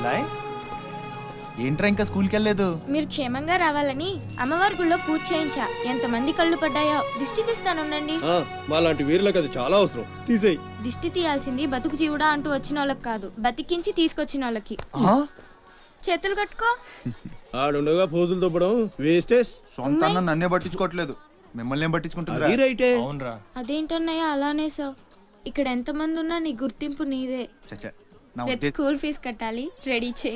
అలాయ్ ఏంట్రా ఇంకా స్కూల్కి వెళ్ళలేదు మీరు క్షేమంగా రావాలని అమ్మవారి గుళ్ళో పూజ చేయించా ఎంతమంది కళ్ళు పడ్డాయో దిష్టి తీస్తానుండండి ఆ, మాలాంటి వీరులకు అది చాలా అవసరం తీసేయి దిష్టి తీయాల్సింది బతుకు జీవుడా అంటూ వచ్చిన వాళ్ళకి కాదు బతికించి తీసుకొచ్చిన వాళ్ళకి ఆ? చేతులు కట్టుకో ఆడుండగా పోజులు దొబ్బడం వేస్టేజ్ సొంత అన్న నన్నే పట్టించుకోవట్లేదు మిమ్మల్ని ఏం పట్టించుకుంటుందిరా అది రైటే అవునరా అదేంటన్నయ్య అలానే సార్ ఇక్కడ ఎంతమంది ఉన్నా నీ గుర్తింపు నీదే చచ్చా నా రేపు ఉద్దేశం స్కూల్ ఫీజు కట్టాలి రెడీ చేయి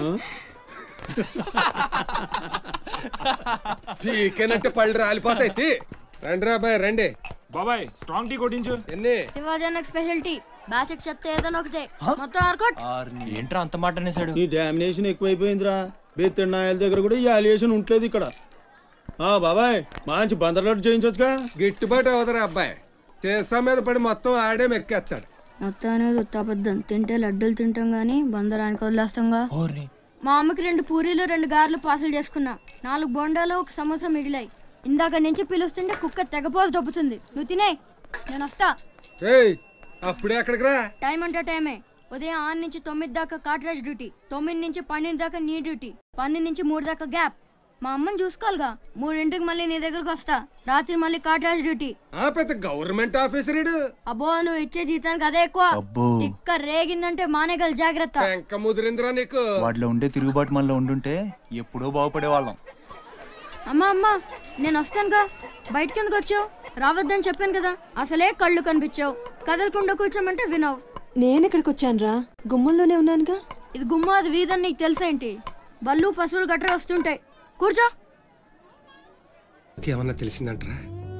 టీకేనంటే పళ్ళు రాలిపోతాయి తీ. రండి రా బాయ్ రండి బాబాయ్ స్ట్రాంగ్ టీ కొట్టించు ఎన్ని శివాజనకు స్పెషాలిటీ బ్యాచ్ చెత్త ఏదైనా ఒకటే మొత్తం ఆర్కోట్ ఆర్ని. ఏంట్రా అంత మాట అనేసాడు నీ డామినేషన్ ఎక్కువైపోయిందిరా బెత్తడి నాయల దగ్గర కూడా ఈ అలియేషన్ ఉంటలేదు ఇక్కడ ఆ బాబాయ్ మంచి బందర్లోటు చేయించొచ్చుగా గిట్టుబాటు అవదరా అబ్బాయి చేసా మీద పడి మొత్తం ఆడే మెక్కేస్తాడు మొత్తం అనేది ఉత్తాపద్దం తింటే లడ్డూలు తింటాం గానీ బందరానికి వదిలేస్తాంగా ఓర్ని మా అమ్మకి రెండు పూరీలు రెండు గారెలు పార్సల్ చేసుకున్నా నాలుగు బొండాలు ఒక సమోసా మిగిలాయి ఇందాక నుంచి పిలుస్తుంటే కుక్క తెగపోసి దొబ్బుతుంది నువ్వు తినే నేను వస్తా ఏయ్ అప్పుడే అక్కడికి రా టైం అంటే టైమే ఉదయం ఆరు నుంచి తొమ్మిది దాకా కాట్రాజ్ డ్యూటీ తొమ్మిది నుంచి పన్నెండు దాకా నీ డ్యూటీ పన్నెండు నుంచి మూడు దాకా గ్యాప్ మా అమ్మని చూసుకోవాలిగా మూడింటికి మళ్ళీ నీ దగ్గరకు వస్తా రాత్రి మళ్ళీ కాట్రాజ్ డ్యూటీ ఆ పెద్ద గవర్నమెంట్ ఆఫీసర్ ఇడు అబ్బో నువ్వు ఇచ్చే జీతానికి అదే ఎక్కువ అబ్బో తిక్క రేగిందంటే మానేగల జాగ్రత్త వెంక ముదిరిందిరా నీకు వాటిలో ఉండే తిరుగుబాటు మనలో ఉండుంటే ఎప్పుడో బాగుపడే వాళ్ళం అమ్మా అమ్మా నేను వస్తానుగా బయటికి ఎందుకు వచ్చావు రావద్దని చెప్పాను కదా అసలే కళ్ళు కనిపించావు కదలకుండా కూర్చోమంటే వినవు నేను ఇక్కడికి వచ్చానురా గుమ్మంలోనే ఉన్నానుగా ఇది గుమ్మ అది వీధని నీకు తెలుసేంటి బళ్ళు పశువులు గట్రా వస్తుంటాయి కూర్చో ఏమన్నా తెలిసిందంటరా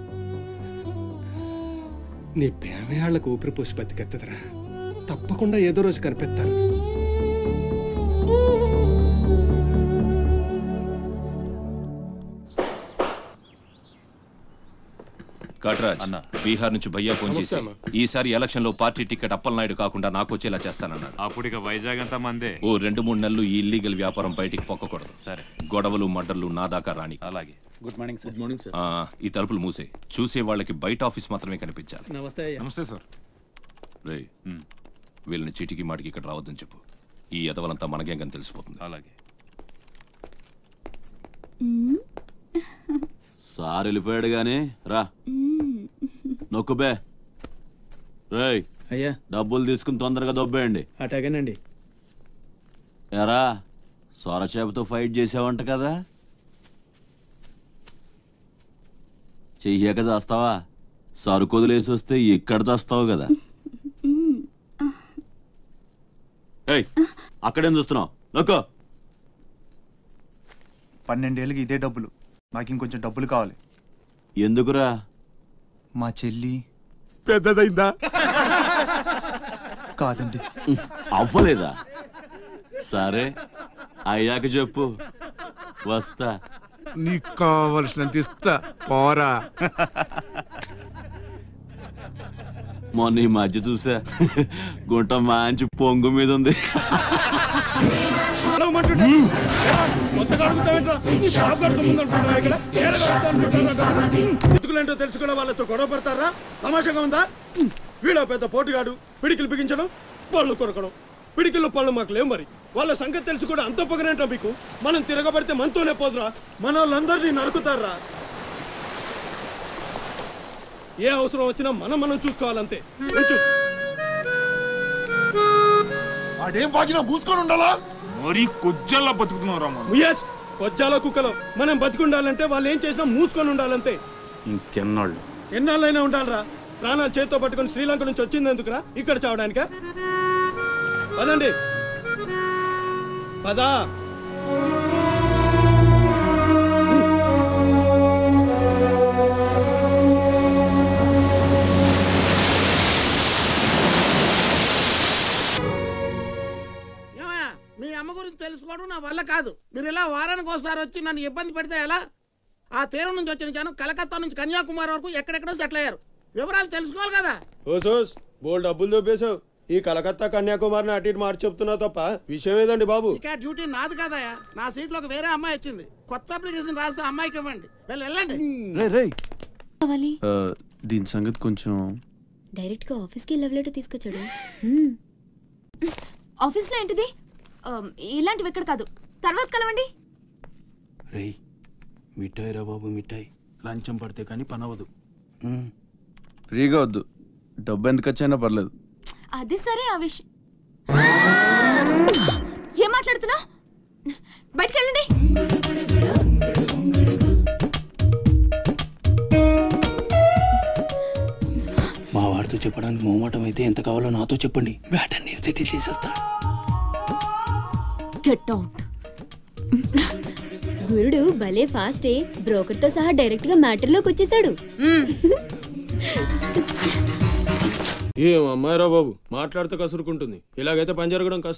నీ పేమయాళ్ళకు ఊపిరి పోసి బతికెత్తదరా తప్పకుండా ఏదో రోజు కనిపెత్తారు కట్రాజ్ అన్న. బీహార్ నుంచి భయ్యా ఫోన్ చేసి నమస్తే అన్న. ఈసారి ఎలక్షన్ లో పార్టీ టికెట్ అప్పలనాయుడు కాకుండా నాకు వచ్చేలా చేస్తానన్నాడు అప్పుడు ఇక వైజాగ్ అంతా మందే ఓ రెండు మూడు నెలలు ఈ ఇల్లీగల్ వ్యాపారం బయటికి పొక్కకూడదు సరే గొడవలు మడ్డర్లు నా దాకా రాని అలాగే గుడ్ మార్నింగ్ సార్ ఆ, ఈ తలుపులు మూసే చూసే వాళ్ళకి బయట ఆఫీస్ మాత్రమే కనిపించాలి నమస్తే అయ్యా నమస్తే సార్ రే వీళ్ళని చీటికి మాటికి ఇక్కడ రావద్దని చెప్పు ఈ ఎదవలంతా మనకేం తెలిసిపోతుంది అలాగే సార్ వెళ్ళిపోయాడు గాని రా నొక్కుబే రేయ్ అయ్యా డబ్బులు తీసుకుని తొందరగా దొబ్బేయండి అటాగేనండి ఎరా సొరచేపతో ఫైట్ చేసావంట కదా చెయ్యాక చేస్తావా సరుకు వదిలేసి వస్తే ఇక్కడ చేస్తావు కదా ఏయ్ అక్కడేం చూస్తున్నావు నొక్కో పన్నెండేళ్ళకి ఇదే డబ్బులు నాకు ఇంకొంచెం డబ్బులు కావాలి ఎందుకురా మా చెల్లి పెద్దదైందా కాదండి అవ్వలేదా సరే అయ్యాక చెప్పు వస్తా నీకు కావలసినంత ఇస్తా పోరా మొన్న ఈ మధ్య చూసా గుంట మంచి పొంగు మీద ఉంది ఎందుకులేంటో తెలుసుకోవడం వాళ్ళతో గొడవ పడతారా తమాషాగా ఉందా వీళ్ళ పెద్ద పోటుగాడు పిడికిలు బిగించడం పళ్ళు కొరకడం పిడికిల్లో పళ్ళు మాకు లేవు మరి వాళ్ళ సంగతి తెలుసు కూడా అంత పొగరేంటో మీకు మనం తిరగబడితే మనతోనే పోదురా మన వాళ్ళందరినీ నరుకుతారా ఏ అవసరం వచ్చినా మనం మనం చూసుకోవాలంతే ఉంచు వాడేం వాగినా మూసుకొని ఉండాలా మరీ కొజ్జల్లా బతుకుతున్నావు రామా ముయేష్ కొజ్జాల కుక్కలో మనం బతికుండాలంటే వాళ్ళు ఏం చేసినా మూసుకొని ఉండాలంతే ఇంకెన్నాళ్ళు ఎన్నాళ్ళైనా ఉండాలిరా ప్రాణాలు చేత్తో పట్టుకొని శ్రీలంక నుంచి వచ్చింది ఎందుకురా ఇక్కడ చావడానికా పదండి పదా ఏమయ్యా మీ అమ్మ గురించి తెలుసుకోవడం నా వల్ల కాదు మీరు ఇలా వారానికి ఒకసారి వచ్చి నన్ను ఇబ్బంది పెడితే ఎలా ఆ తీరం నుంచి వచ్చిన జనం కలకత్తా నుంచి కన్యాకుమారి వరకు ఎక్కడెక్కడో సెటిల్ అయ్యారు వివరాలు తెలుసుకోవాలి కదా ఓస్ ఓస్ బోల్ డబ్బులు దొబ్బేశావు ఈ కలకత్తా కన్యాకుమారిని అటు ఇటు మార్చి చెప్తున్నావు తప్ప విషయం ఏదండి బాబు ఇక డ్యూటీ నాది కదయ్యా నా సీట్లోకి వేరే అమ్మాయి వచ్చింది కొత్త అప్లికేషన్ రాస్తే అమ్మాయికి ఇవ్వండి వెళ్ళి వెళ్ళండి రే రే కావాలి దీని సంగతి కొంచెం డైరెక్ట్ గా ఆఫీస్ కి లవ్ లెటర్ తీసుకొచ్చాడు ఆఫీస్ లో ఏంటిది ఇలాంటివి ఎక్కడ కాదు తర్వాత కలవండి రేయ్ మిఠాయి రా బాబు మిఠాయి లంచం పడితే కానీ పని అవ్వదు ఫ్రీగా వద్దు డబ్బు ఎందుకు వచ్చైనా పర్లేదు అది సరే ఆ విషయం ఏం మాట్లాడుతున్నా బయటకు వెళ్ళండి మా వాడితో చెప్పడానికి మోమాటం అయితే ఎంత కావాలో నాతో చెప్పండి బ్యాటర్ నేను సెటిల్ చేసేస్తా గెట్ అవుట్ గురుడు భలే ఫాస్టే బ్రోకర్ తో సహా డైరెక్ట్ గా మ్యాటర్ లోకి వచ్చేసాడు ఏం అమ్మాయిరా బాబు మాట్లాడితే కసురుకుంటుంది ఇలాగైతే పని జరగడం కష్టం